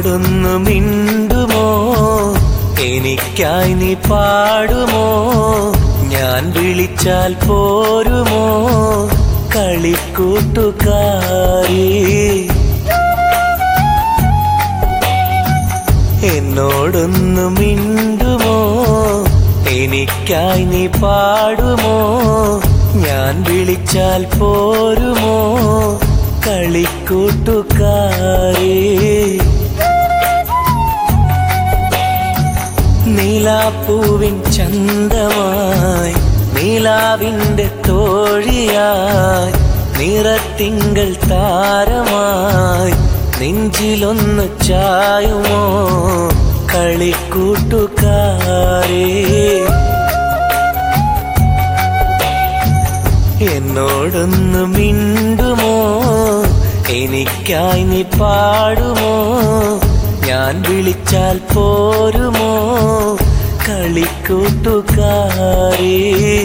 എന്നോടൊന്നു മിണ്ടുമോ എനിക്കായി നീ പാടുമോ ഞാൻ വിളിച്ചാൽ പോരുമോ കളിക്കൂട്ടുകാരി എന്നോടൊന്നു മിണ്ടുമോ എനിക്കായി നീ പാടുമോ ഞാൻ വിളിച്ചാൽ പോരുമോ കളിക്കൂട്ടുകാരി നീലാപ്പൂവിൻ ചന്തമായി നീലാവിൻ്റെ തോഴിയായി നിറത്തിങ്കൾ താരമായി നെഞ്ചിലൊന്ന് ചായുമോ കളിക്കൂട്ടുകാരേ എന്നോടൊന്ന് മിണ്ടുമോ എനിക്കായി നീ പാടുമോ ഞാൻ വിളിച്ചാൽ പോരുമോ കളിക്കൂട്ടുകാരേ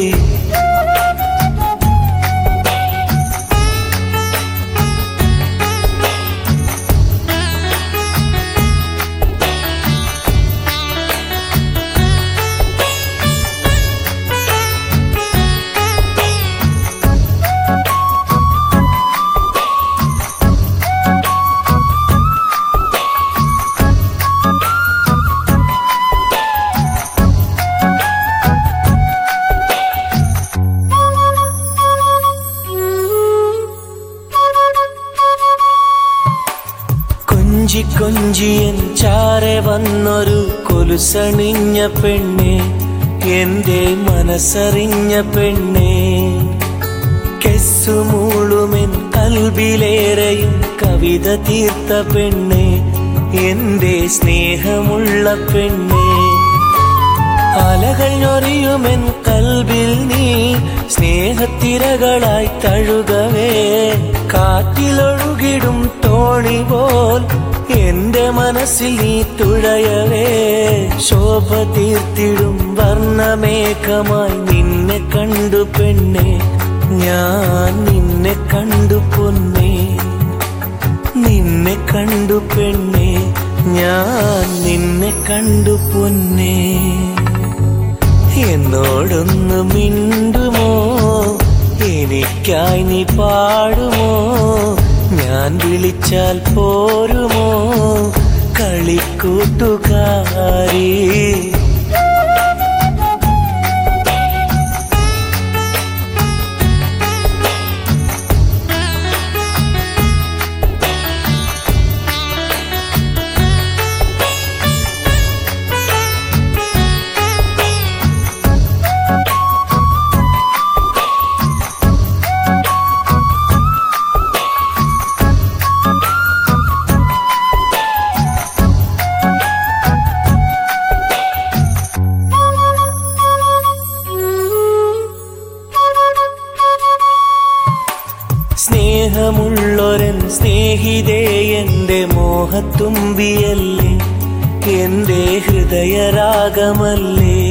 കൊഞ്ചി കൊഞ്ചിയൻ ചാരെ വന്നൊരു കൊലുസണിഞ്ഞ പെണ്ണെ എന്റെ മനസ്സറിഞ്ഞ പെണ്ണെ കെസ്സുമൂളുമെൻ കൽബിലേറെയും കവിത തീർത്ത പെണ്ണെ എന്റെ സ്നേഹമുള്ള പെണ്ണെ അലകൾ ഞൊറിയുമെൻ കൽബിൽ നീ സ്നേഹത്തിരകളായി തഴുകവേ കാറ്റിലൊഴുകിടും തോണി പോൽ എന്റെ മനസ്സിൽ നീ തുഴയവേ ശോഭ തീർത്തിടും വർണ്ണമേഘമായി നിന്നെ കണ്ടു പെണ്ണെ ഞാൻ നിന്നെ കണ്ടു പൊന്നേ നിന്നെ കണ്ടു പെണ്ണെ ഞാൻ നിന്നെ കണ്ടു പൊന്നേ എന്നോടൊന്ന് മിണ്ടുമോ എനിക്കായി നീ പാടുമോ ഞാൻ വിളിച്ചാൽ പോരുമോ കളിക്കൂട്ടുകാരി സ്നേഹമുള്ളൊരൻ സ്നേഹിതേ എന്റെ മോഹത്തുമ്പിയല്ലേ എന്റെ ഹൃദയരാഗമല്ലേ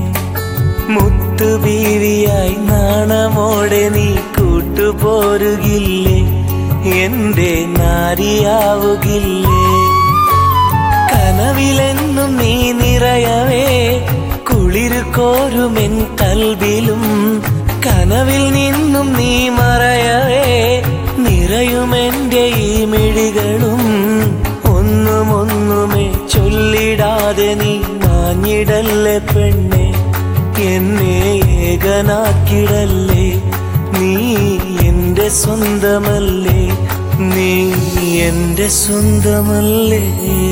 മുത്തുബീവിയായി നാണമോടെ നീ കൂട്ടുപോരുകില്ലേ എന്റെ നാരിയാവുകില്ലേ കനവിലെന്നും നീ നിറയവേ കുളിരു കോരുമെൻ കൽബിലും കനവിൽ നിന്നും നീ മറയവേ നിറയുമെന്റെ ഈ മിഴികളും ഒന്നും ഒന്നുമേ ചൊല്ലിടാതെ നീ മാഞ്ഞിടല്ലേ പെണ്ണെ എന്നെ ഏകനാക്കിടല്ലേ നീ എന്റെ സ്വന്തമല്ലേ നീ എന്റെ സ്വന്തമല്ലേ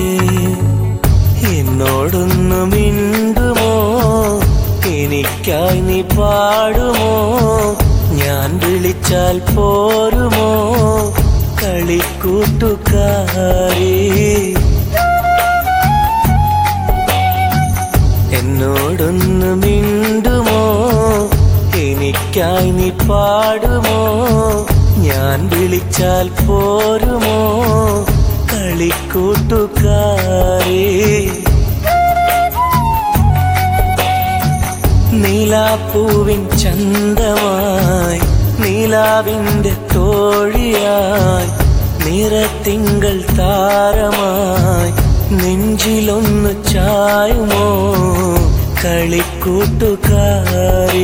എന്നോടൊന്നു മിണ്ടുമോ എനിക്കായി നീ പാടുമോ ഞാൻ വിളിച്ചാൽ പോരുമോ കളിക്കൂട്ടുകാരി എന്നോടൊന്നു മിണ്ടുമോ എനിക്കായി നീ പാടുമോ ഞാൻ വിളിച്ചാൽ പോരുമോ കളിക്കൂട്ടുകാരി നീലാപ്പൂവിൻ ചന്തമായി നീലാവിൻ്റെ തോഴിയായി നിറത്തിങ്കൾ താരമായി നെഞ്ചിലൊന്ന് ചായുമോ കളിക്കൂട്ടുകാരേ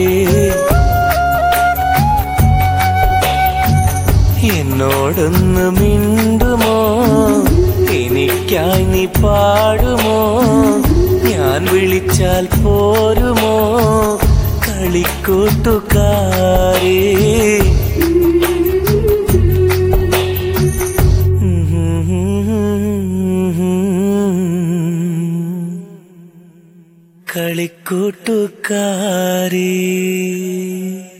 എന്നോടൊന്ന് മിണ്ടുമോ എനിക്കായി നീ പാടുമോ ഞാൻ വിളിച്ചാൽ പോരുമോ കളിക്കൂട്ടുകാരേ കളിക്കൂട്ടുകാരേ